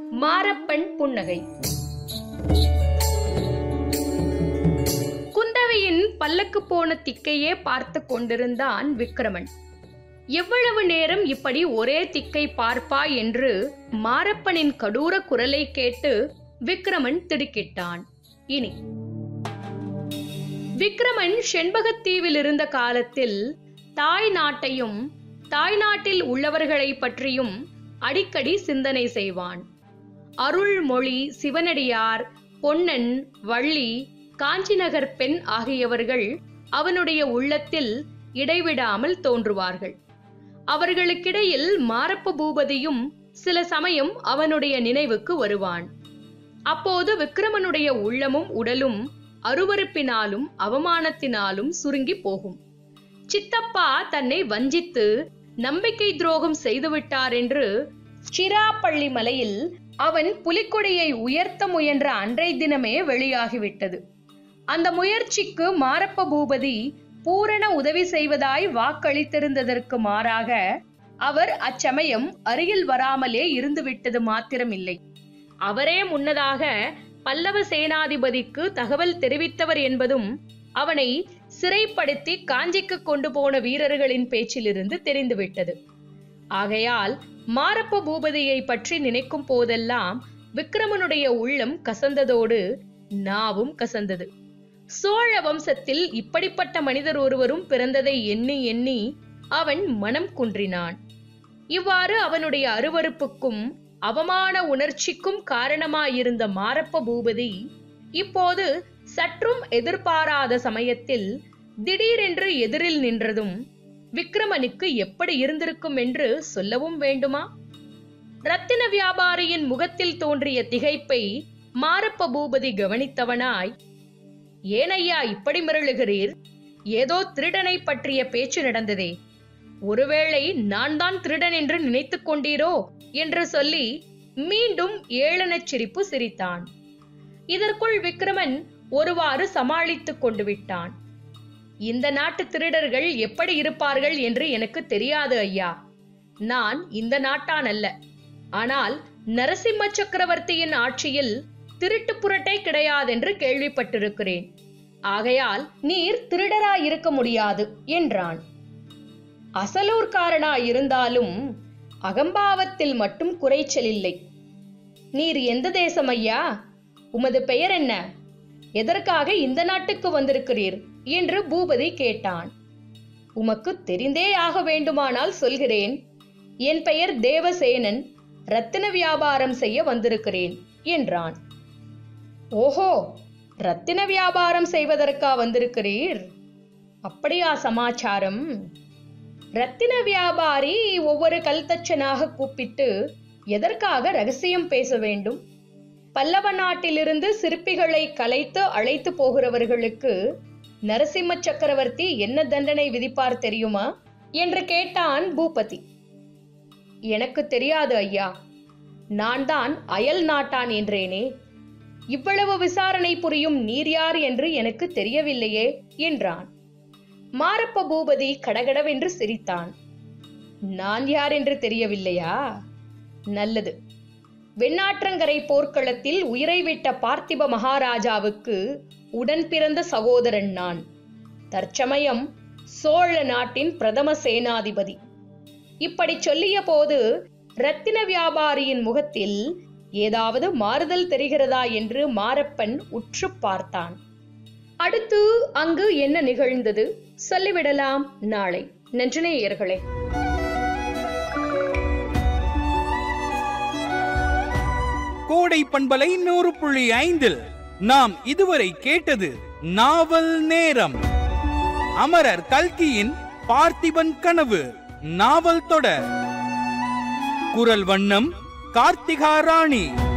மாரப்பன் புன்னகை குந்தவையின் பல்லக்கு போன திக்கையே பார்த்து கொண்டிருந்தான் விக்ரமன் எவ்வளவு நேரம் இப்படி ஒரே திக்கை பார்ப்பா என்று மாரப்பனின் கடூர குரலை கேட்டு விக்ரமன் திடுக்கிட்டான் இனி விக்ரமன் செண்பகத்தீவில் இருந்த காலத்தில் தாய் நாட்டையும் தாய் நாட்டில் உள்ளவர்களை பற்றியும் அடிக்கடி சிந்தனை செய்வான் அருள்மொழி சிவனடியார் பொன்னன் வள்ளி காஞ்சிநகர் பெண் ஆகியவர்கள் அவனுடைய உள்ளத்தில் இடைவிடாமல் தோன்றுவார்கள் அவர்களுக்கிடையில் மாரப்ப பூபதியும் சில சமயம் அவனுடைய நினைவுக்கு வருவான் அப்போது விக்ரமனுடைய உள்ளமும் உடலும் அருவருப்பினாலும் அவமானத்தினாலும் சுருங்கி போகும் சித்தப்பா தன்னை வஞ்சித்து நம்பிக்கை துரோகம் செய்துவிட்டார் என்று சிராப்பள்ளி மலையில் அவன் புலிக்கொடியை உயர்த்த முயன்ற அன்றை தினமே வெளியாகிவிட்டது அந்த முயற்சிக்கு மாரப்ப பூபதி பூரண உதவி செய்வதாய் வாக்களித்திருந்ததற்கு மாறாக அவர் அச்சமயம் அருகில் வராமலே இருந்துவிட்டது மாத்திரமில்லை அவரே முன்னதாக பல்லவ சேனாதிபதிக்கு தகவல் தெரிவித்தவர் என்பதும் அவனை சிறைப்படுத்தி காஞ்சிக்கு கொண்டு போன வீரர்களின் பேச்சிலிருந்து தெரிந்துவிட்டது ஆகையால் மாரப்ப பூபதியை பற்றி நினைக்கும் போதெல்லாம் விக்ரமனுடைய உள்ளம் கசந்ததோடு நாவும் கசந்தது சோழ வம்சத்தில் இப்படிப்பட்ட மனிதர் ஒருவரும் பிறந்ததை எண்ணி எண்ணி அவன் மனம் குன்றினான் இவ்வாறு அவனுடைய அருவருப்புக்கும் அவமான உணர்ச்சிக்கும் காரணமாயிருந்த மாரப்ப பூபதி இப்போது சற்றும் எதிர்பாராத சமயத்தில் திடீரென்று எதிரில் நின்றதும் விக்ரமனுக்கு எப்படி இருந்திருக்கும் என்று சொல்லவும் வேண்டுமா ரத்தின வியாபாரியின் முகத்தில் தோன்றிய திகைப்பை மாரப்ப பூபதி கவனித்தவனாய் ஏனையா இப்படி மிரளுகிறீர் ஏதோ திருடனை பற்றிய பேச்சு நடந்ததே ஒருவேளை நான் தான் திருடன் என்று நினைத்துக் கொண்டீரோ என்று சொல்லி மீண்டும் ஏளனச் சிரிப்பு சிரித்தான் இதற்குள் விக்ரமன் ஒருவாறு சமாளித்துக் கொண்டு விட்டான் இந்த நாட்டு திருடர்கள் எப்படி இருப்பார்கள் என்று எனக்கு தெரியாது ஐயா நான் இந்த நாட்டான் அல்ல ஆனால் நரசிம்ம சக்கரவர்த்தியின் ஆட்சியில் திருட்டு புரட்டை கிடையாதென்று கேள்விப்பட்டிருக்கிறேன் ஆகையால் நீர் திருடரா இருக்க முடியாது என்றான் அசலூர்காரனா இருந்தாலும் அகம்பாவத்தில் மட்டும் குறைச்சல் இல்லை நீர் எந்த தேசம் ஐயா உமது பெயர் என்ன எதற்காக இந்த நாட்டுக்கு வந்திருக்கிறீர் என்று பூபதி கேட்டான் உமக்கு தெரிந்தே ஆக வேண்டுமானால் சொல்கிறேன் என் பெயர் தேவசேனன் ரத்தின வியாபாரம் செய்ய வந்திருக்கிறேன் என்றான் ஓஹோ ரத்தின வியாபாரம் செய்வதற்கா வந்திருக்கிறீர் அப்படியா சமாச்சாரம் ரத்தின வியாபாரி ஒவ்வொரு கல்தச்சனாக கூப்பிட்டு எதற்காக ரகசியம் பேச வேண்டும் பல்லவ நாட்டிலிருந்து சிற்பிகளை கலைத்து அழைத்து போகிறவர்களுக்கு நரசிம்ம சக்கரவர்த்தி என்ன தண்டனை விதிப்பார் தெரியுமா என்று கேட்டான் பூபதி எனக்கு தெரியாது ஐயா நான் தான் அயல் நாட்டான் என்றேனே இவ்வளவு விசாரணை புரியும் நீர் யார் என்று எனக்கு தெரியவில்லையே என்றான் மாரப்ப பூபதி கடகடவென்று சிரித்தான் நான் யார் என்று தெரியவில்லையா நல்லது வெண்ணாற்றங்கரை போர்க்களத்தில் உயிரை விட்ட பார்த்திப மகாராஜாவுக்கு உடன் பிறந்த சகோதரன் நான் தற்சமயம் சோழ நாட்டின் பிரதம சேனாதிபதி இப்படி சொல்லிய போது ரத்தின வியாபாரியின் முகத்தில் ஏதாவது மாறுதல் தெரிகிறதா என்று மாரப்பன் உற்று பார்த்தான் அடுத்து அங்கு என்ன நிகழ்ந்தது சொல்லிவிடலாம் நாளை நன்றினேயர்களே கோடை பண்பலை நூறு புள்ளி ஐந்தில் நாம் இதுவரை கேட்டது நாவல் நேரம் அமரர் கல்கியின் பார்த்திபன் கனவு நாவல் தொடர் குரல் வண்ணம் கார்த்திகா ராணி